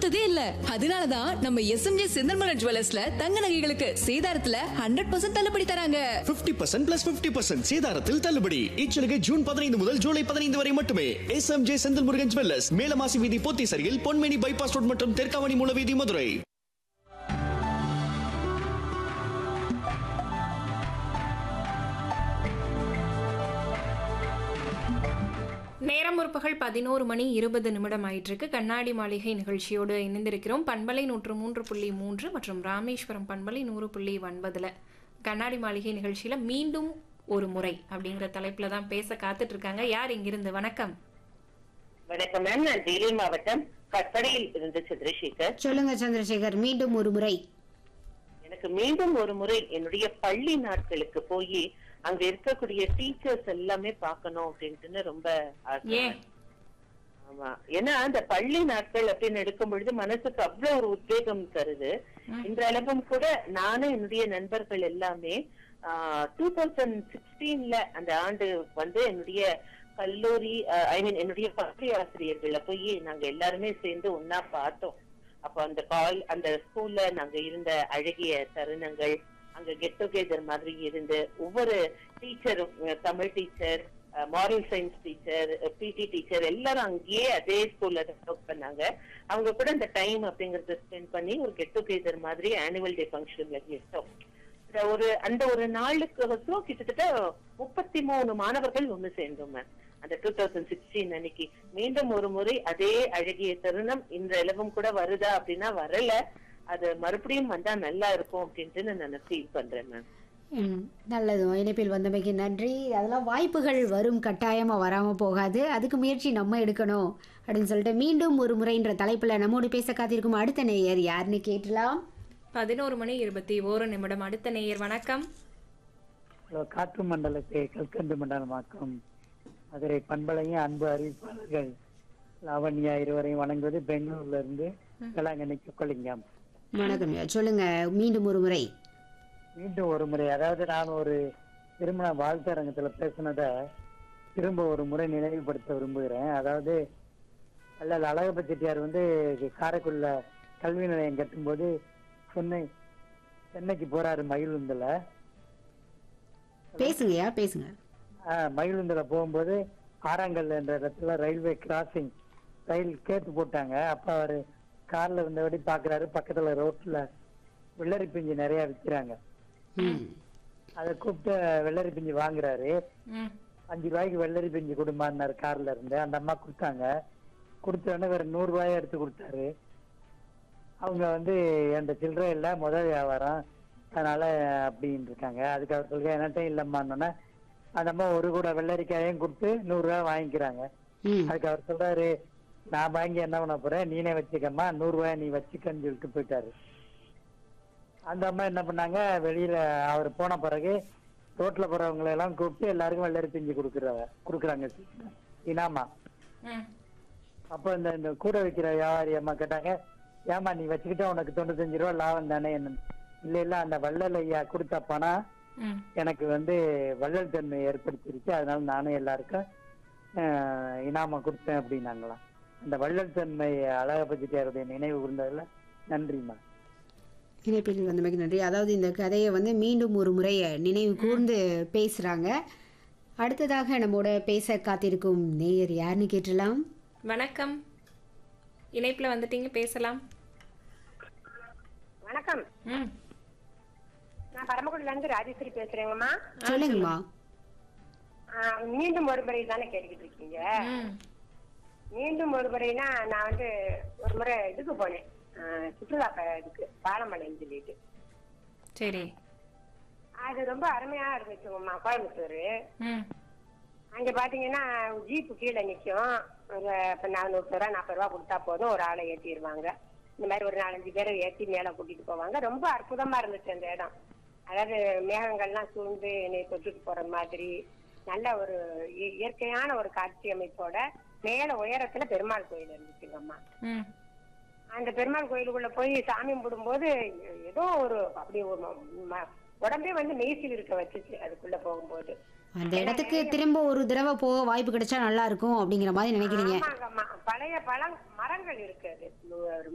பார்த்ததே இல்ல அதனாலதான் நம்ம எஸ்எம்ஜே செந்தல்மலர் ஜுவல்லர்ஸ்ல தங்க நகைகளுக்கு சேதாரத்துல ஹண்ட்ரட் பர்சன்ட் தள்ளுபடி தராங்க 50% பர்சன்ட் பிளஸ் பிப்டி பர்சன்ட் சேதாரத்தில் தள்ளுபடி இச்சலுகை ஜூன் பதினைந்து முதல் ஜூலை பதினைந்து வரை மட்டுமே S M J Senthil Murugan jewellers Melamasi வீதி போத்தீசரியில் பொன்மேனி பைபாஸ் ரோட் மற்றும் தெற்காவணி மூல வீதி மதுரை நேரம் முற்பகல் பதினோரு மணி இருபது நிமிடம் ஆயிட்டிருக்கு கண்ணாடி மாளிகை நிகழ்ச்சியோடு இணைந்திருக்கிறோம் பண்பலை நூற்று மூன்று புள்ளி மூன்று மற்றும் ராமேஸ்வரம் பண்பலை நூறு புள்ளி ஒன்பதுல கண்ணாடி மாளிகை நிகழ்ச்சியில மீண்டும் ஒரு முறை அப்படிங்கிற தலைப்புல தான் பேச காத்துட்டு இருக்காங்க யார் இங்கிருந்து வணக்கம் வணக்கம் மேம் நான் வேலூர் மாவட்டம் கற்படையில் இருந்து சந்திரசேகர் சொல்லுங்க சந்திரசேகர் மீண்டும் ஒரு முறை எனக்கு மீண்டும் ஒரு முறை என்னுடைய பள்ளி நாட்களுக்கு போய் அங்க இருக்கக்கூடிய டீச்சர்ஸ் எல்லாமே பார்க்கணும் அப்படின்ட்டுன்னு ரொம்ப ஆசை. ஏன் ஆமா ஏன்னா அந்த பள்ளி நாட்கள் அப்படின்னு எடுக்கும் பொழுது மனசுக்கு அவ்வளவு ஒரு உத்வேகம் தருது இன்றளவும் கூட நானும் என்னுடைய நண்பர்கள் எல்லாமே டூ தௌசண்ட் சிக்ஸ்டீன்ல அந்த ஆண்டு வந்து என்னுடைய கல்லூரி ஐ மீன் என்னுடைய பள்ளி ஆசிரியர்களை போய் நாங்க எல்லாருமே சேர்ந்து ஒன்னா பார்த்தோம் அப்போ அந்த கால் அந்த ஸ்கூல்ல நாங்க இருந்த அழகிய தருணங்கள் அங்க கெட் டுகெதர் மாதிரி இருந்து ஒவ்வொரு டீச்சரும் Tamil teacher moral science teacher PT teacher எல்லாரும் அங்கேயே அதே ஸ்கூல்ல ஒர்க் பண்ணாங்க அவங்க கூட அந்த டைம் அப்படிங்கறத ஸ்பெண்ட் பண்ணி ஒரு கெட் டுகெதர் மாதிரி ஆனுவல் டே ஃபங்க்ஷன்ல எடுத்தோம் இந்த ஒரு அந்த ஒரு நாளுக்கு வசம் கிட்டத்தட்ட முப்பத்தி மூணு மாணவர்கள் ஒண்ணு சேர்ந்தோம் மேம் அந்த டூ தௌசண்ட் சிக்ஸ்டீன் அன்னைக்கு மீண்டும் ஒரு முறை அதே அழகிய தருணம் இன்றளவும் கூட வருதா அப்படின்னா வரல அது மறுபடியும் வந்தா நல்லா இருக்கும் அப்படின்ட்டு நான் ஃபீல் பண்றேன் மேம் ம், நல்லது இணைப்பில் வந்தமைக்கு நன்றி அதெல்லாம் வாய்ப்புகள் வரும் கட்டாயமா வராம போகாது அதுக்கு முயற்சி நம்ம எடுக்கணும் அப்படின்னு சொல்லிட்டு மீண்டும் ஒரு முறைன்ற தலைப்புல நம்மோடு பேச காத்திருக்கும் அடுத்த நேயர் யாருன்னு கேட்டலாம் பதினோரு மணி இருபத்தி ஓரு நிமிடம் அடுத்த நேயர் வணக்கம் ஹலோ காற்று மண்டலத்தை கல்கண்டு மண்டலமாக்கும் மதுரை பண்பலையும் அன்பு அறிவிப்பாளர்கள் லாவண்யா இருவரையும் வணங்குவது பெங்களூர்ல இருந்து வேளாங்கண்ணி சொக்கலிங்கம் வணக்கம் சொல்லுங்க மீண்டும் ஒரு முறை மீண்டும் ஒரு முறை அதாவது நான் ஒரு திருமண வாழ்த்தரங்கத்துல பேசினத திரும்ப ஒரு முறை நினைவுபடுத்த விரும்புகிறேன் அதாவது அல்லது அழகப்ப செட்டியார் வந்து காரைக்குடில கல்வி நிலையம் கட்டும்போது சென்னை சென்னைக்கு போறாரு மகிழுந்துல பேசுங்கய்யா பேசுங்க ஆஹ் மகிழுந்துல போகும்போது ஆறாங்கல் என்ற இடத்துல ரயில்வே கிராசிங் ரயில் கேட்டு போட்டாங்க அப்ப அவரு கார்ல இருந்தபடி பாக்குறாரு பக்கத்துல ரோட்ல வெள்ளரி பிஞ்சு நிறைய விற்கிறாங்க ம் அதை கூப்பிட்டு வெள்ளரி பிஞ்சு வாங்குறாரு ம் அஞ்சு ரூபாய்க்கு வெள்ளரி பிஞ்சு கொடுமான்னாரு கார்ல இருந்து அந்த அம்மா கொடுத்தாங்க கொடுத்த உடனே வேற நூறு ரூபாய் எடுத்து கொடுத்தாரு அவங்க வந்து எந்த சில்லறை இல்ல முதல் வியாபாரம் அதனால அப்படின்னு இருக்காங்க அதுக்கு அவர் சொல்லுங்க என்கிட்ட இல்லம்மான்னொன்னே அந்த அம்மா ஒரு கூட வெள்ளரிக்காயும் கொடுத்து நூறு ரூபாய் வாங்கிக்கிறாங்க ம் அதுக்கு அவர் சொல்றாரு நான் வாங்கி என்ன பண்ண போறேன் நீனே வச்சுக்கம்மா நூறு ரூபாய் நீ வச்சுக்கன்னு சொல்லிட்டு போயிட்டாரு அந்த அம்மா என்ன பண்ணாங்க வெளியில அவர் போன பிறகு ரோட்ல போறவங்களை எல்லாம் கூப்பிட்டு எல்லாருக்கும் வெள்ளரி பிஞ்சு கொடுக்குறாங்க கொடுக்குறாங்க இனாமா ம் அப்போ இந்த இந்த கூட வைக்கிற வியாபாரி அம்மா கேட்டாங்க ஏமா நீ வச்சுக்கிட்டா உனக்கு தொண்ணூத்தஞ்சு ரூபா லாபம் தானே என்ன இல்ல இல்ல அந்த வள்ளல் ஐயா கொடுத்த பணம் ம் எனக்கு வந்து வள்ளல் தன்மை ஏற்படுத்திருச்சு அதனால நானும் எல்லாருக்கும் ஆஹ், இனாம கொடுத்தேன் அப்படின்னாங்களாம் அந்த வள்ளல் தன்மை அழகப்பச்சிட்டியாருடைய நினைவு கூர்ந்ததுல நன்றிம்மா இணைப்பில் வந்தமைக்கு நன்றி அதாவது இந்த கதையை வந்து மீண்டும் ஒரு முறை நினைவு கூர்ந்து பேசுறாங்க அடுத்ததாக நம்மோட பேச காத்திருக்கும் நேயர் யாருன்னு கேட்டலாம் வணக்கம் இணைப்புல வந்துட்டீங்க பேசலாம் வணக்கம் ம் நான் பரமக்குடில இருந்து ராஜேஸ்வரி பேசுறேங்கம்மா சொல்லுங்கம்மா ஆஹ் மீண்டும் ஒரு முறை தானே கேட்டுக்கிட்டு இருக்கீங்க ம் மீண்டும் ஒரு முறைனா நான் வந்து ஒரு முறை இதுக்கு போனேன் ஆஹ் சுற்றுலா ப- இதுக்கு பாலமலைன்னு சொல்லிட்டு சரி அது ரொம்ப அருமையா இருந்துச்சுங்கம்மா கோயம்புத்தூர் ம் அங்க பாத்தீங்கன்னா ஜீப்பு கீழே நிக்கும் ஒரு இப்ப நானூறு ரூபா நாற்பது ரூபா கொடுத்தா போதும் ஒரு ஆளை ஏத்திடுவாங்க இந்த மாதிரி ஒரு நாலஞ்சு பேரை ஏத்தி மேல கூட்டிட்டு போவாங்க ரொம்ப அற்புதமா இருந்துச்சு அந்த இடம் அதாவது மேகங்கள்லாம் சூழ்ந்து என்னை தொட்டுட்டு போற மாதிரி நல்ல ஒரு இ- இயற்கையான ஒரு காட்சி அமைப்போட மேல உயரத்துல பெருமாள் கோயில் இருந்துச்சுங்கம்மா ம் அந்த பெருமாள் கோயிலுக்குள்ள போய் சாமி கும்பிடும்போது ஏதோ ஒரு அப்படி ஒரு ம- ம- உடம்பே வந்து மெய்சில் இருக்க வச்சுச்சு அதுக்குள்ள போகும்போது அந்த இடத்துக்கு திரும்ப ஒரு தடவை போக வாய்ப்பு கிடைச்சா நல்லா இருக்கும் அப்படிங்கிற மாதிரி நினைக்கிறீங்க ஆமாங்கம்மா பழைய பழம் மரங்கள் இருக்கு அது ஒரு